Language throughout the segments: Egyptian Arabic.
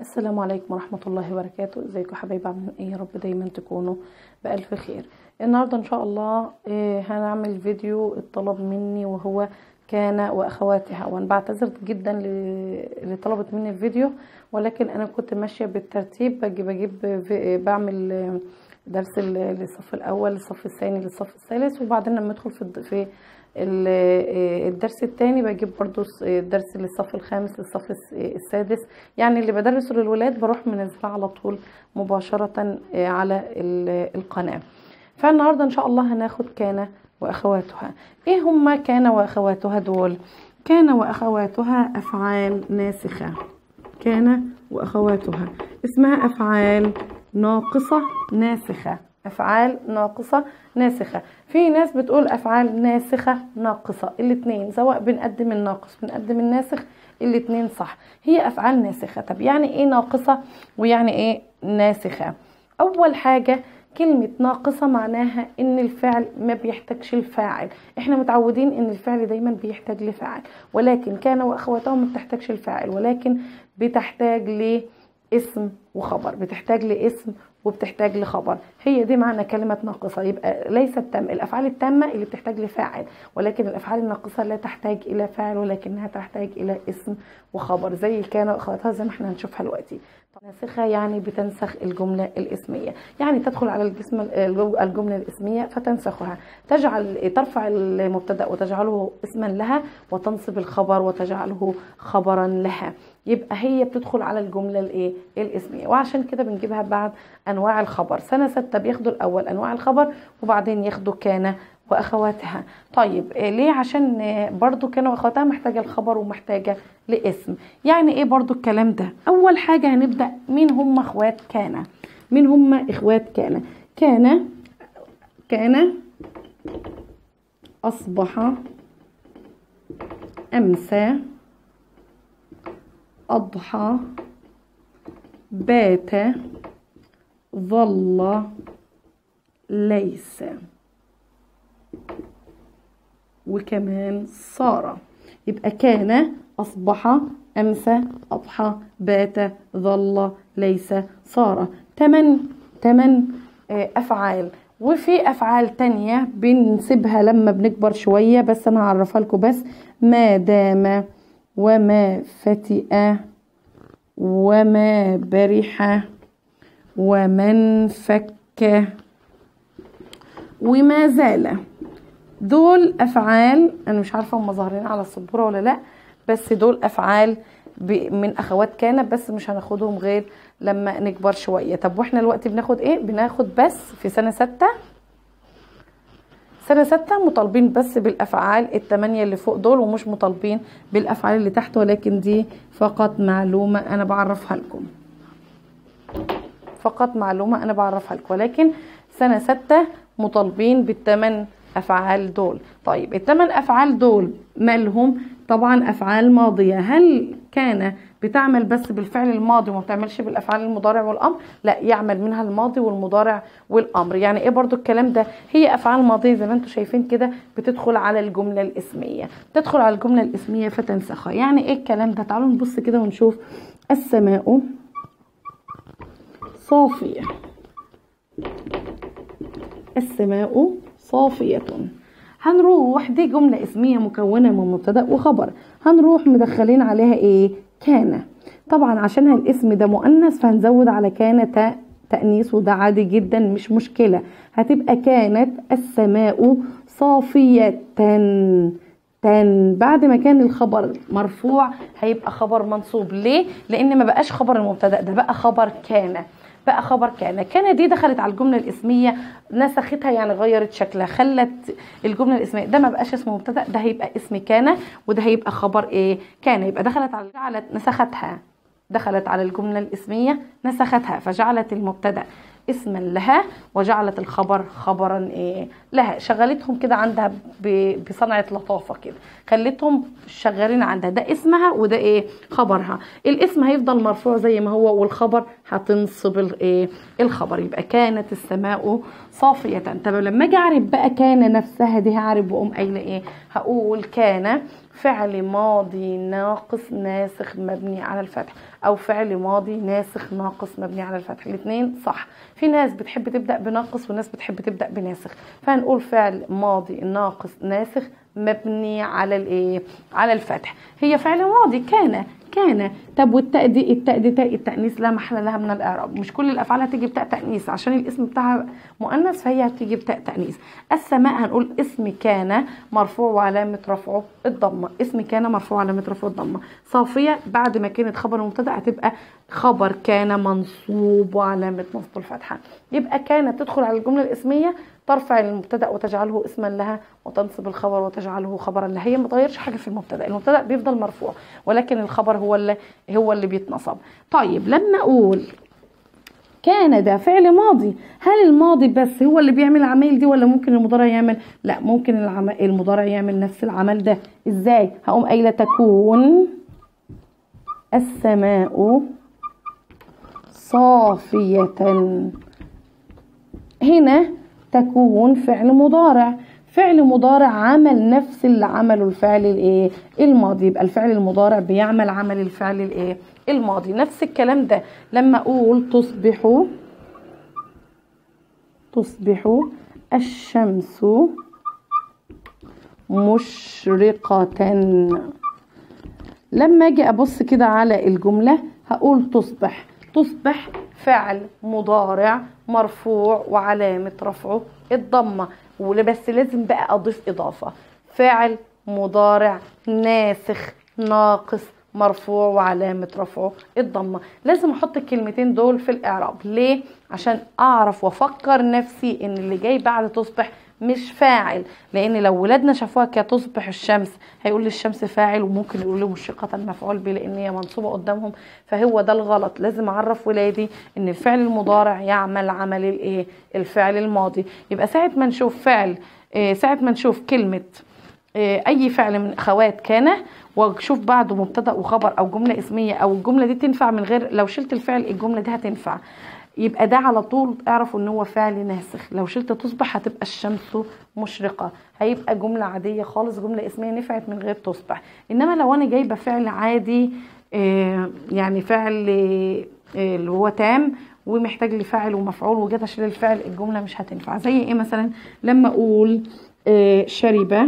السلام عليكم ورحمة الله وبركاته ازيكم يا حبايبي عاملين ايه يا رب دايما تكونوا بألف خير النهاردة ان شاء الله إيه هنعمل فيديو الطلب مني وهو كان واخواتها وانا بعتذر جدا ل- اللي طلبت مني الفيديو ولكن انا كنت ماشية بالترتيب بجيب بجيب في- بعمل درس ال- للصف الاول للصف الثاني للصف الثالث وبعدين لما ادخل في الد- في ال- الدرس الثاني بجيب برضو الدرس للصف الخامس للصف الس- السادس يعني اللي بدرسه للولاد بروح منزلها على طول مباشرة على ال- القناة فالنهاردة ان شاء الله هناخد كان واخواتها ايه هما كان واخواتها دول كان واخواتها افعال ناسخة كان واخواتها اسمها افعال ناقصة ناسخة افعال ناقصة ناسخة في ناس بتقول افعال ناسخة ناقصة الاتنين سواء بنقدم الناقص بنقدم الناسخ الاتنين صح هي افعال ناسخة طب يعني ايه ناقصة ويعني ايه ناسخة اول حاجة كلمة ناقصة معناها ان الفعل ما بيحتاجش الفاعل احنا متعودين ان الفعل دايما بيحتاج لفاعل ولكن كان واخواتهم ما بتحتاجش الفاعل ولكن بتحتاج لاسم وخبر بتحتاج لاسم وبتحتاج لخبر هي دي معنى كلمة ناقصة يبقى ليست تام الأفعال التامة اللي بتحتاج لفاعل ولكن الأفعال الناقصة لا تحتاج إلى فاعل ولكنها تحتاج إلى اسم وخبر زي كان وأخواتها زي ما احنا هنشوفها دلوقتي ناسخة يعني بتنسخ الجملة الاسمية يعني تدخل على الجسم الجملة الاسمية فتنسخها تجعل ترفع المبتدأ وتجعله اسما لها وتنصب الخبر وتجعله خبرا لها يبقى هي بتدخل على الجملة الايه الاسمية وعشان كده بنجيبها بعد انواع الخبر سنة ستة بياخدوا الاول انواع الخبر وبعدين ياخدوا كان واخواتها طيب إيه ليه عشان آه، برضو كانوا واخواتها محتاجه الخبر ومحتاجه لاسم يعني ايه برضو الكلام ده اول حاجه هنبدا مين هم اخوات كان مين هم اخوات كان كان كان اصبح امسى اضحى بات ظل ليس وكمان صار يبقى كان أصبح أمسى أضحى بات ظل ليس صار تمن تمن آه، أفعال وفي أفعال تانية بنسيبها لما بنكبر شوية بس أنا هعرفها لكم بس ما دام وما فتئ وما برح ومن فك وما زال دول افعال انا مش عارفه هم ظاهرين على السبوره ولا لا بس دول افعال ب- من اخوات كان بس مش هناخدهم غير لما نكبر شويه طب واحنا دلوقتي بناخد ايه بناخد بس في سنه ستة سنة ستة مطالبين بس بالأفعال التمانية اللي فوق دول ومش مطالبين بالأفعال اللي تحت ولكن دي فقط معلومة أنا بعرفها لكم فقط معلومة أنا بعرفها لكم ولكن سنة ستة مطالبين بالثمان أفعال دول طيب الثمان أفعال دول مالهم طبعا أفعال ماضية هل كان بتعمل بس بالفعل الماضي وما بتعملش بالأفعال المضارع والأمر لا يعمل منها الماضي والمضارع والأمر يعني إيه برضو الكلام ده هي أفعال ماضية زي ما انتم شايفين كده بتدخل على الجملة الاسمية تدخل على الجملة الاسمية فتنسخها يعني إيه الكلام ده تعالوا نبص كده ونشوف السماء صافية السماء صافية هنروح دي جملة اسمية مكونة من مبتدأ وخبر هنروح مدخلين عليها ايه كان طبعا عشانها الاسم ده مؤنث فهنزود على كان تاء تأنيث وده عادي جدا مش مشكلة هتبقى كانت السماء صافية تن بعد ما كان الخبر مرفوع هيبقى خبر منصوب ليه لان ما بقاش خبر المبتدا ده بقى خبر كان بقى خبر كان كان دي دخلت على الجمله الاسميه نسختها يعني غيرت شكلها خلت الجمله الاسميه ده ما بقاش اسم مبتدا ده هيبقى اسم كان وده هيبقى خبر ايه كان يبقى دخلت على جعلت نسختها دخلت على الجمله الاسميه نسختها فجعلت المبتدا اسما لها وجعلت الخبر خبرا ايه لها شغلتهم كده عندها ب- بصنعه لطافه كده خلتهم شغالين عندها ده اسمها وده ايه خبرها الاسم هيفضل مرفوع زي ما هو والخبر هتنصب الايه الخبر يبقى كانت السماء صافيه طب لما اجي اعرف بقى كان نفسها دي هعرف واقوم قايله ايه هقول كان فعل ماضي ناقص ناسخ مبني على الفتح او فعل ماضي ناسخ ناقص مبني على الفتح الاثنين صح في ناس بتحب تبدا بناقص وناس بتحب تبدا بناسخ فهنقول فعل ماضي ناقص ناسخ مبني على الايه على الفتح هي فعل ماضي كان كان طب والتاء دي التاء دي تاء التانيث لا محل لها من الاعراب مش كل الافعال هتيجي بتاء تانيث عشان الاسم بتاعها مؤنث فهي هتيجي بتاء تانيث السماء هنقول اسم كان مرفوع وعلامه رفعه الضمه اسم كان مرفوع وعلامه رفعه الضمه صافيه بعد ما كانت خبر مبتدا هتبقى خبر كان منصوب وعلامه نصب الفتحه يبقى كانت تدخل على الجمله الاسميه ترفع المبتدا وتجعله اسما لها وتنصب الخبر وتجعله خبرا لها هي ما تغيرش حاجه في المبتدا المبتدا بيفضل مرفوع ولكن الخبر هو اللي هو اللي بيتنصب طيب لما اقول كان ده فعل ماضي هل الماضي بس هو اللي بيعمل العمايل دي ولا ممكن المضارع يعمل لا ممكن العم... المضارع يعمل نفس العمل ده ازاي هقوم قايله تكون السماء صافيه هنا تكون فعل مضارع فعل مضارع عمل نفس اللي عمله الفعل الايه الماضي يبقى الفعل المضارع بيعمل عمل الفعل الايه الماضي نفس الكلام ده لما اقول تصبح تصبح الشمس مشرقة لما اجي ابص كده على الجملة هقول تصبح تصبح فعل مضارع مرفوع وعلامة رفعه الضمة بس لازم بقى أضيف إضافة فعل مضارع ناسخ ناقص مرفوع وعلامة رفعه الضمة لازم أحط الكلمتين دول في الإعراب ليه؟ عشان أعرف وأفكر نفسي إن اللي جاي بعد تصبح مش فاعل لان لو ولادنا شافوها كتصبح الشمس هيقول لي الشمس فاعل وممكن يقول لي مشرقه مفعول به لان هي منصوبه قدامهم فهو ده الغلط لازم اعرف ولادي ان الفعل المضارع يعمل عمل الايه الفعل الماضي يبقى ساعه ما نشوف فعل ساعه ما نشوف كلمه اي فعل من اخوات كان واشوف بعده مبتدا وخبر او جمله اسميه او الجمله دي تنفع من غير لو شلت الفعل الجمله دي هتنفع يبقى ده على طول اعرفوا ان هو فعل ناسخ لو شلت تصبح هتبقى الشمس مشرقة هيبقى جملة عادية خالص جملة اسمية نفعت من غير تصبح انما لو انا جايبة فعل عادي يعني فعل اللي هو تام ومحتاج لفاعل ومفعول وجيت اشيل الفعل الجملة مش هتنفع زي ايه مثلا لما اقول شرب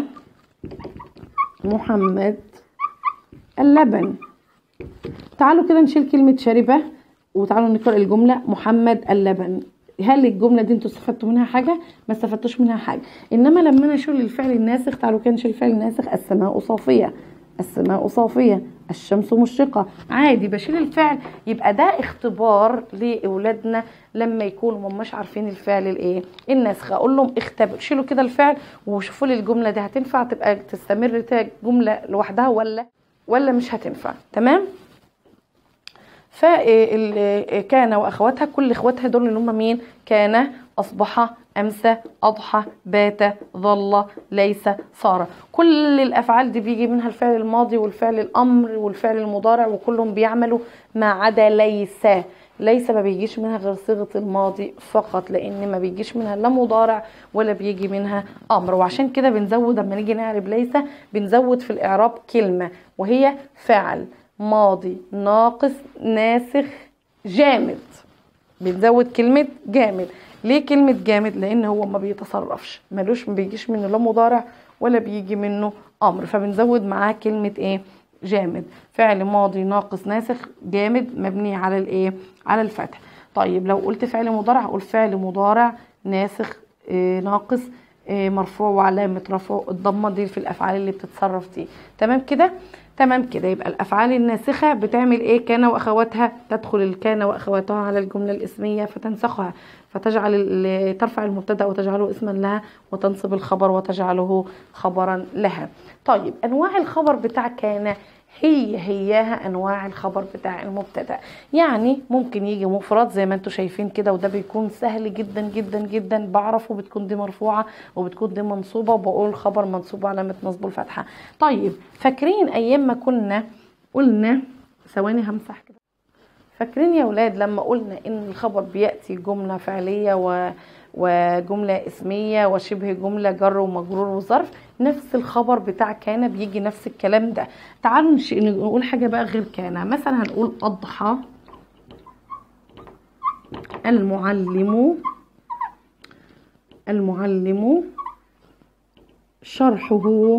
محمد اللبن تعالوا كده نشيل كلمة شربة وتعالوا نقرا الجمله محمد اللبن هل الجمله دي انتوا استفدتوا منها حاجه ما استفدتوش منها حاجه انما لما انا اشيل الفعل الناسخ تعالوا كده نشيل الفعل الناسخ السماء صافيه السماء صافيه الشمس مشرقه عادي بشيل الفعل يبقى ده اختبار لاولادنا لما يكونوا مش عارفين الفعل الايه الناسخ اقول لهم اختبر شيلوا كده الفعل وشوفوا لي الجمله دي هتنفع تبقى تستمر جمله لوحدها ولا ولا مش هتنفع تمام فكان واخواتها كل اخواتها دول اللي هم مين كان اصبح امسى اضحى بات ظل ليس صار كل الافعال دي بيجي منها الفعل الماضي والفعل الامر والفعل المضارع وكلهم بيعملوا ما عدا ليس ليس ما بيجيش منها غير صيغه الماضي فقط لان ما بيجيش منها لا مضارع ولا بيجي منها امر وعشان كده بنزود لما نيجي نعرب ليس بنزود في الاعراب كلمه وهي فعل ماضي ناقص ناسخ جامد بنزود كلمة جامد ليه كلمة جامد لان هو ما بيتصرفش ملوش ما بيجيش منه لا مضارع ولا بيجي منه امر فبنزود معاه كلمة ايه جامد فعل ماضي ناقص ناسخ جامد مبني على الايه على الفتح طيب لو قلت فعل مضارع هقول فعل مضارع ناسخ إيه ناقص إيه مرفوع وعلامة رفعه الضمة دي في الأفعال اللي بتتصرف دي تمام كده تمام كده يبقى الافعال الناسخه بتعمل ايه كان واخواتها تدخل الكان واخواتها على الجمله الاسميه فتنسخها فتجعل ترفع المبتدا وتجعله اسما لها وتنصب الخبر وتجعله خبرا لها طيب انواع الخبر بتاع كان هي هياها انواع الخبر بتاع المبتدا يعني ممكن يجي مفرد زي ما انتم شايفين كده وده بيكون سهل جدا جدا جدا بعرفه بتكون دي مرفوعه وبتكون دي منصوبه وبقول خبر منصوب علامه نصب الفتحه طيب فاكرين ايام ما كنا قلنا ثواني همسح كده فاكرين يا ولاد لما قلنا ان الخبر بياتي جمله فعليه و وجملة اسمية وشبه جملة جر ومجرور وظرف نفس الخبر بتاع كان بيجي نفس الكلام ده تعالوا نش- نقول حاجة بقى غير كان مثلا هنقول أضحى المعلم المعلم شرحه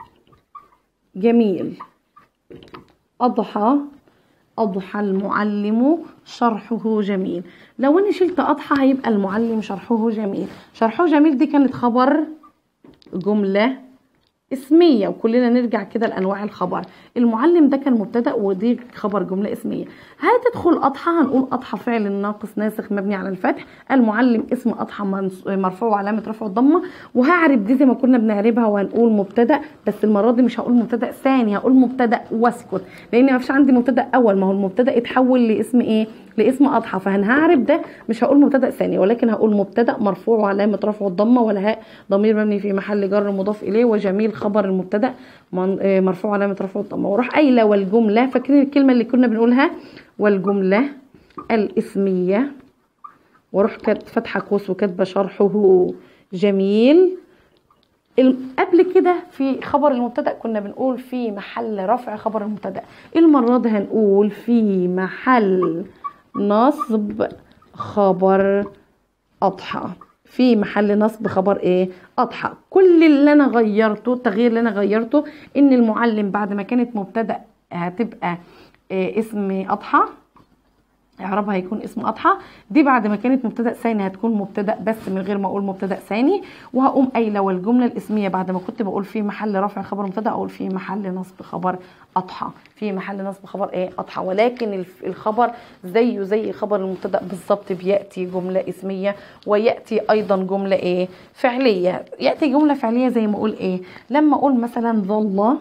جميل أضحى أضحى المعلم شرحه جميل لو أنا شلت أضحى هيبقى المعلم شرحه جميل شرحه جميل دي كانت خبر جملة اسمية وكلنا نرجع كده لأنواع الخبر المعلم ده كان مبتدأ ودي خبر جملة اسمية هتدخل أضحى هنقول أضحى فعل ناقص ناسخ مبني على الفتح المعلم اسم أضحى منص- مرفوع وعلامة رفعه الضمة وهعرف دي زي ما كنا بنعربها وهنقول مبتدأ بس المرة دي مش هقول مبتدأ ثاني هقول مبتدأ واسكت لأن ما فيش عندي مبتدأ أول ما هو المبتدأ اتحول لاسم إيه؟ لاسم أضحى فهنعرف ده مش هقول مبتدأ ثاني ولكن هقول مبتدأ مرفوع وعلامة رفعه الضمة والهاء ضمير مبني في محل جر مضاف إليه وجميل خبر المبتدأ من- آه، مرفوع علامة رفعه الضمة وراح قايلة والجملة فاكرين الكلمة اللي كنا بنقولها والجملة الاسمية واروح كاتب فاتحة قوس وكاتبة شرحه جميل ال- قبل كده في خبر المبتدا كنا بنقول في محل رفع خبر المبتدا المره دي هنقول في محل نصب خبر اضحى في محل نصب خبر ايه اضحى كل اللي انا غيرته التغيير اللي انا غيرته ان المعلم بعد ما كانت مبتدا هتبقى إيه اسم اضحى اعرابها هيكون اسم اضحى دي بعد ما كانت مبتدا ثاني هتكون مبتدا بس من غير ما اقول مبتدا ثاني وهقوم قايله والجمله الاسميه بعد ما كنت بقول في محل رفع خبر مبتدا اقول في محل نصب خبر اضحى في محل نصب خبر ايه اضحى ولكن الف- الخبر زيه زي خبر المبتدا بالظبط بياتي جمله اسميه وياتي ايضا جمله ايه فعليه ياتي جمله فعليه زي ما اقول ايه لما اقول مثلا ظل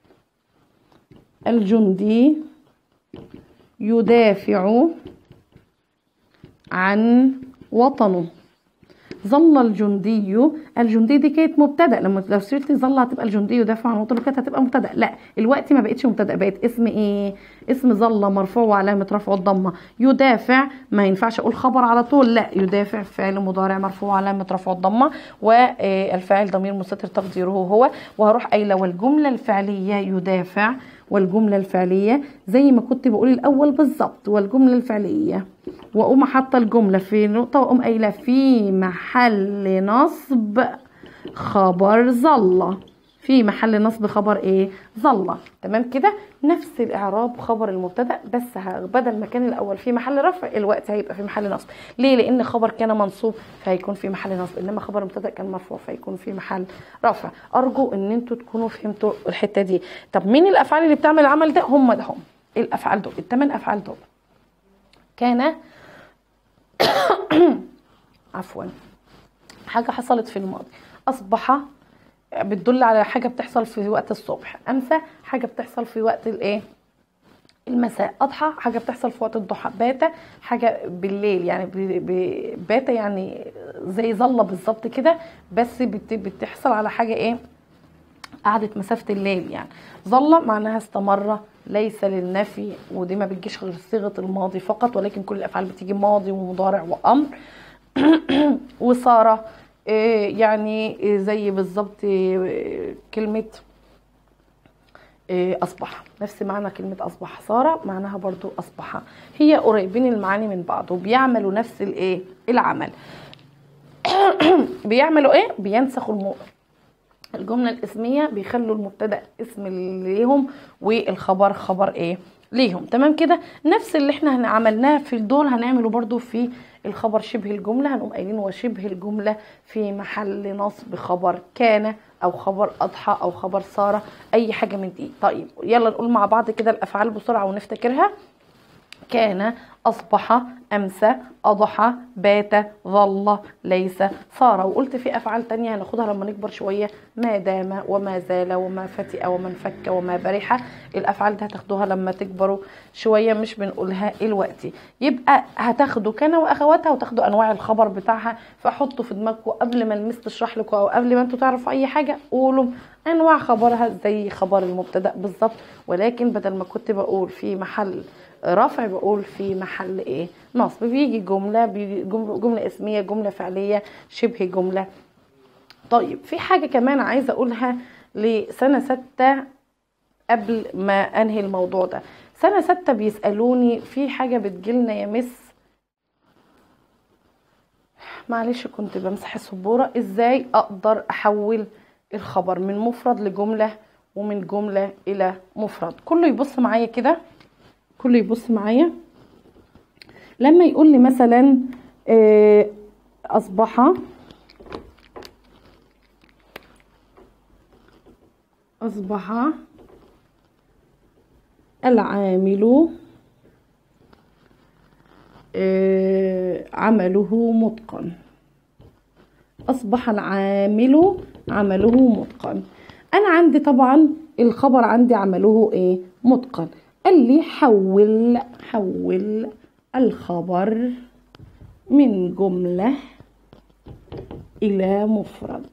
الجندي يدافع عن وطنه ظل الجندي الجندي دي كانت مبتدا لما لو شلت ظل هتبقى الجندي يدافع عن وطنه كانت هتبقى مبتدا لا الوقت ما بقتش مبتدا بقت اسم ايه اسم ظل مرفوع وعلامه رفعه الضمه يدافع ما ينفعش اقول خبر على طول لا يدافع فعل مضارع مرفوع وعلامه رفعه الضمه والفاعل ضمير مستتر تقديره هو وهروح قايله والجمله الفعليه يدافع والجمله الفعليه زي ما كنت بقول الاول بالظبط والجمله الفعليه واقوم حاطه الجمله في نقطه واقوم قايله في محل نصب خبر ظل في محل نصب خبر ايه ظل تمام كده نفس الاعراب خبر المبتدا بس ه- بدل ما كان الاول في محل رفع الوقت هيبقى في محل نصب ليه لان خبر كان منصوب فهيكون في محل نصب انما خبر المبتدا كان مرفوع فيكون في محل رفع ارجو ان انتوا تكونوا فهمتوا الحته دي طب مين الافعال اللي بتعمل العمل ده هم ده هم الافعال دول الثمان افعال دول كان عفوا حاجة حصلت في الماضي أصبح بتدل على حاجة بتحصل في وقت الصبح أمسى حاجة بتحصل في وقت الإيه المساء أضحى حاجة بتحصل في وقت الضحى بات حاجة بالليل يعني ب- ب- بات يعني زي ظلة بالظبط كده بس بت- بتحصل على حاجة إيه قعدت مسافة الليل يعني ظل معناها استمر ليس للنفي ودي ما بتجيش غير صيغة الماضي فقط ولكن كل الأفعال بتيجي ماضي ومضارع وأمر وصار إيه يعني إيه زي بالظبط إيه كلمة إيه أصبح نفس معنى كلمة أصبح صار معناها برضو أصبح هي قريبين المعاني من بعض وبيعملوا نفس الإيه العمل بيعملوا إيه بينسخوا الم... الجملة الاسمية بيخلوا المبتدأ اسم ليهم والخبر خبر ايه ليهم تمام كده نفس اللي احنا هن- عملناه في دول هنعمله برضو في الخبر شبه الجملة هنقوم قايلين وشبه الجملة في محل نصب خبر كان او خبر اضحى او خبر صار اي حاجة من دي طيب يلا نقول مع بعض كده الافعال بسرعة ونفتكرها كان أصبح أمسى أضحى بات ظل ليس صار وقلت في أفعال تانية هناخدها لما نكبر شوية ما دام وما زال وما فتئ وما انفك وما برح الأفعال دي هتاخدوها لما تكبروا شوية مش بنقولها دلوقتي يبقى هتاخدوا كان وأخواتها وتاخدوا أنواع الخبر بتاعها فحطوا في دماغكم قبل ما المس تشرح لكم أو قبل ما انتوا تعرفوا أي حاجة قولوا انواع خبرها زي خبر المبتدا بالظبط ولكن بدل ما كنت بقول في محل رفع بقول في محل ايه نصب بيجي جمله بيجي جمله, جملة اسميه جمله فعليه شبه جمله طيب في حاجه كمان عايزه اقولها لسنه ستة قبل ما انهي الموضوع ده سنه ستة بيسالوني في حاجه بتجيلنا يا مس معلش كنت بمسح السبوره ازاي اقدر احول الخبر من مفرد لجمله ومن جمله الى مفرد كله يبص معايا كده كله يبص معايا لما يقول لي مثلا آه، اصبح اصبح العامل آه، عمله متقن أصبح العامل عمله متقن أنا عندي طبعا الخبر عندي عمله إيه متقن قال لي حول حول الخبر من جملة إلى مفرد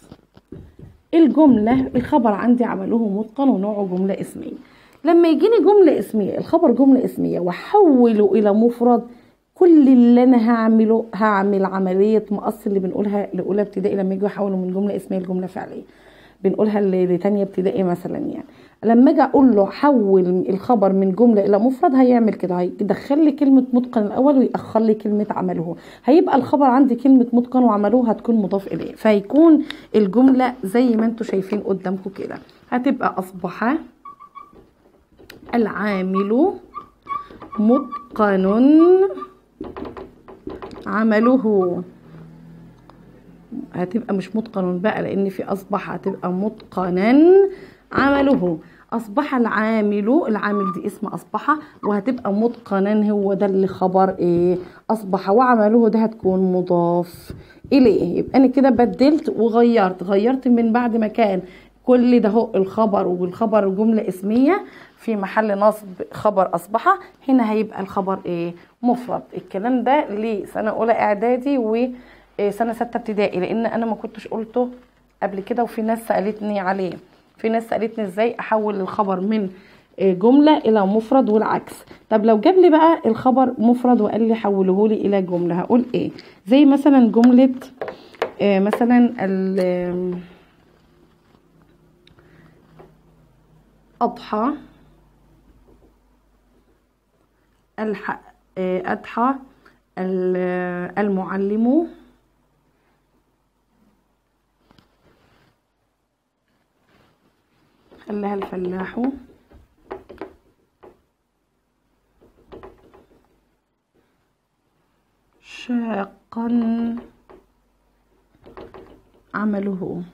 الجملة الخبر عندي عمله متقن ونوعه جملة اسمية لما يجيني جملة اسمية الخبر جملة اسمية وحوله إلى مفرد كل اللي انا هعمله هعمل عمليه مقص اللي بنقولها لاولى ابتدائي لما يجوا يحولوا من جمله اسميه لجمله فعليه بنقولها ل- لتانية ابتدائي مثلا يعني لما اجي اقول له حول الخبر من جمله الى مفرد هيعمل كده هيدخل لي كلمه متقن الاول ويأخر لي كلمه عمله هيبقى الخبر عندي كلمه متقن وعمله هتكون مضاف اليه فهيكون الجمله زي ما انتم شايفين قدامكم كده هتبقى اصبح العامل متقن عمله هتبقى مش متقن بقى لان في اصبح هتبقى متقنا عمله اصبح العامل العامل دي اسم اصبح وهتبقى متقنا هو ده اللي خبر ايه اصبح وعمله ده هتكون مضاف اليه يبقى انا كده بدلت وغيرت غيرت من بعد ما كان كل ده هو الخبر والخبر جملة اسمية في محل نصب خبر أصبح هنا هيبقى الخبر إيه مفرد الكلام ده لسنة أولى إعدادي وسنة ستة ابتدائي لأن أنا ما كنتش قلته قبل كده وفي ناس سألتني عليه في ناس سألتني إزاي أحول الخبر من إيه، جملة إلى مفرد والعكس طب لو جاب لي بقى الخبر مفرد وقال لي حوله لي إلى جملة هقول إيه زي مثلا جملة إيه مثلا ال أضحى الح... آه، أضحى ال- المعلم خلاها الفلاح شاقا عمله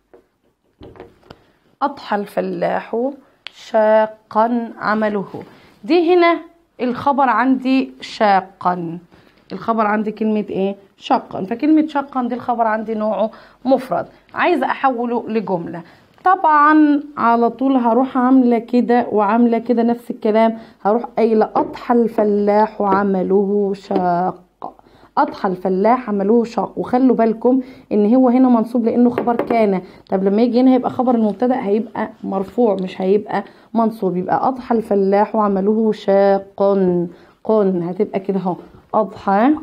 أضحى الفلاح شاقا عمله دي هنا الخبر عندي شاقا الخبر عندي كلمة ايه شاقا فكلمة شاقا دي الخبر عندي نوعه مفرد عايزة احوله لجملة طبعا على طول هروح عاملة كده وعاملة كده نفس الكلام هروح قايلة أضحى الفلاح عمله شاق أضحى الفلاح عملوه شاق وخلوا بالكم ان هو هنا منصوب لانه خبر كان طب لما يجي هنا هيبقى خبر المبتدا هيبقى مرفوع مش هيبقى منصوب يبقى اضحى الفلاح عمله شاق قن هتبقى كده اهو اضحى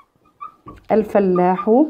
الفلاح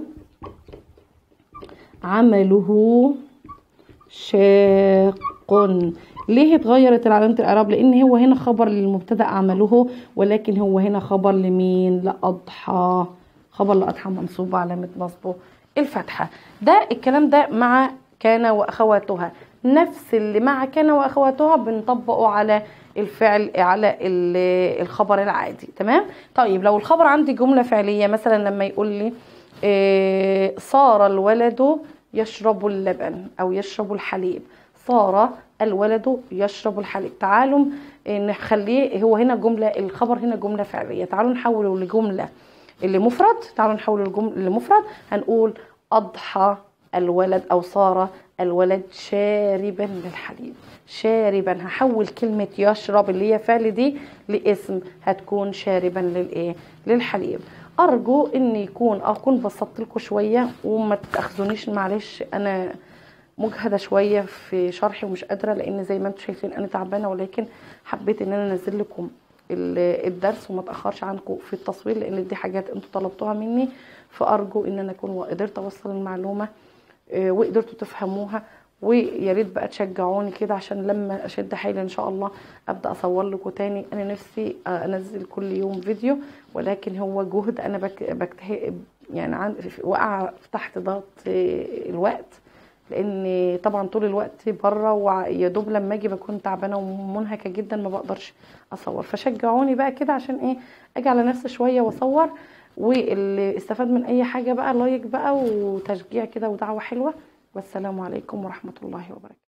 عمله شاق ليه اتغيرت علامة الإعراب لأن هو هنا خبر للمبتدأ عمله ولكن هو هنا خبر لمين لأضحى خبر لأضحى منصوب علامة نصبه الفتحة ده الكلام ده مع كان وأخواتها نفس اللي مع كان وأخواتها بنطبقه على الفعل على ال- الخبر العادي تمام طيب لو الخبر عندي جملة فعلية مثلا لما يقول لي إيه، صار الولد يشرب اللبن أو يشرب الحليب صار الولد يشرب الحليب تعالوا نخليه هو هنا جملة الخبر هنا جملة فعلية تعالوا نحوله لجملة اللي مفرد تعالوا نحوله لجملة لمفرد هنقول أضحى الولد أو صار الولد شاربا للحليب شاربا هحول كلمة يشرب اللي هي فعل دي لاسم هتكون شاربا للإيه للحليب أرجو إن يكون أكون بسطت لكم شوية وما تأخذونيش معلش أنا مجهده شويه في شرحي ومش قادره لان زي ما انتم شايفين انا تعبانه ولكن حبيت ان انا انزل لكم ال- الدرس وما اتاخرش عنكم في التصوير لان دي حاجات انتوا طلبتوها مني فارجو ان انا اكون قدرت اوصل المعلومه آه، وقدرتوا تفهموها ويا ريت بقى تشجعوني كده عشان لما اشد حيلي ان شاء الله ابدا اصور لكم تاني انا نفسي آه، انزل كل يوم فيديو ولكن هو جهد انا بك بكته يعني عن وقع تحت ضغط آه، الوقت لان طبعا طول الوقت بره ويا دوب لما اجي بكون تعبانه ومنهكه جدا ما بقدرش اصور فشجعوني بقى كده عشان ايه اجي على نفسي شويه واصور واللي استفاد من اي حاجه بقى لايك بقى وتشجيع كده ودعوه حلوه والسلام عليكم ورحمه الله وبركاته